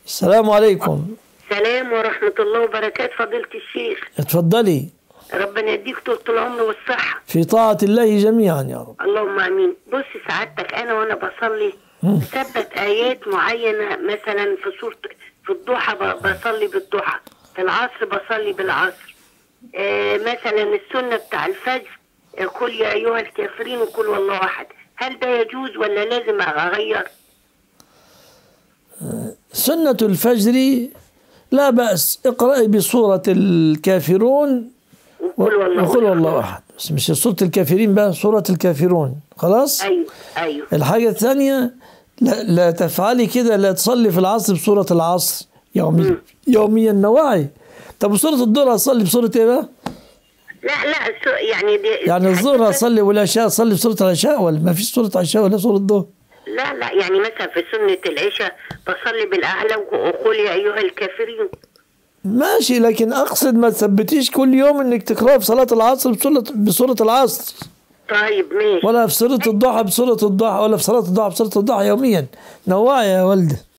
السلام عليكم سلام ورحمة الله وبركاته فضيلة الشيخ اتفضلي ربنا يديك طول العمر والصحة في طاعة الله جميعا يا رب اللهم امين بص سعادتك انا وانا بصلي بثبت ايات معينة مثلا في سورة في الضحى ب- بصلي بالضحى في العصر بصلي بالعصر آه مثلا السنة بتاع الفجر آه، قل يا ايها الكافرين وقل والله احد هل ده يجوز ولا لازم اغير سنة الفجر لا بأس اقرأي بسورة الكافرون وقل والله وقل والله أحد بس مش سورة الكافرين بقى سورة الكافرون خلاص ايوه ايوه الحاجة الثانية لا, لا تفعلي كده لا تصلي في العصر بسورة العصر يوميا يوميا نواعي طب سورة الظهر أصلي بسورة إيه بقى؟ لا لا سو- يعني دي يعني الظهر أصلي والعشاء أصلي بسورة العشاء ولا ما فيش سورة عشاء ولا سورة الظهر؟ لا لا يعني مثلا في سنة العشاء بصلي بالأعلى وقول يا أيها الكافرين ماشي لكن أقصد ما تثبتيش كل يوم إنك تقرأي في صلاة العصر بسورة بسورة العصر طيب ماشي ولا في سورة الضحى بسورة الضحى ولا في صلاة الضحى بسورة الضحى يوميا نواعي يا ولد